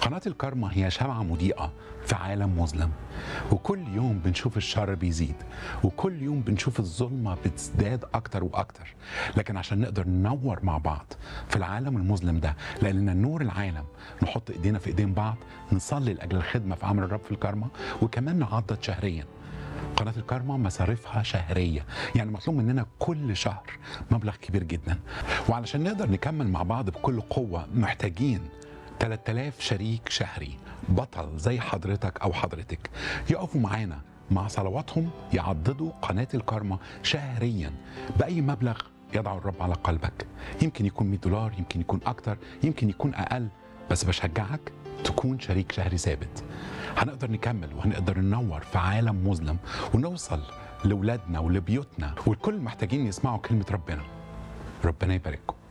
قناة الكارما هي شمعة مضيئة في عالم مظلم وكل يوم بنشوف الشر بيزيد وكل يوم بنشوف الظلمة بتزداد أكتر وأكتر لكن عشان نقدر ننور مع بعض في العالم المظلم ده لأننا نور العالم نحط إيدينا في إيدين بعض نصلي لأجل الخدمة في عمل الرب في الكارما وكمان نعضد شهريا قناة الكارما مصاريفها شهرية يعني مطلوب مننا كل شهر مبلغ كبير جدا وعلشان نقدر نكمل مع بعض بكل قوة محتاجين 3000 شريك شهري بطل زي حضرتك أو حضرتك يقفوا معانا مع صلواتهم يعضدوا قناة الكارما شهريا بأي مبلغ يضع الرب على قلبك يمكن يكون 100 دولار يمكن يكون أكتر يمكن يكون أقل بس بشجعك تكون شريك شهري ثابت هنقدر نكمل وهنقدر ننور في عالم مظلم ونوصل لأولادنا ولبيوتنا والكل محتاجين يسمعوا كلمة ربنا ربنا يبارككم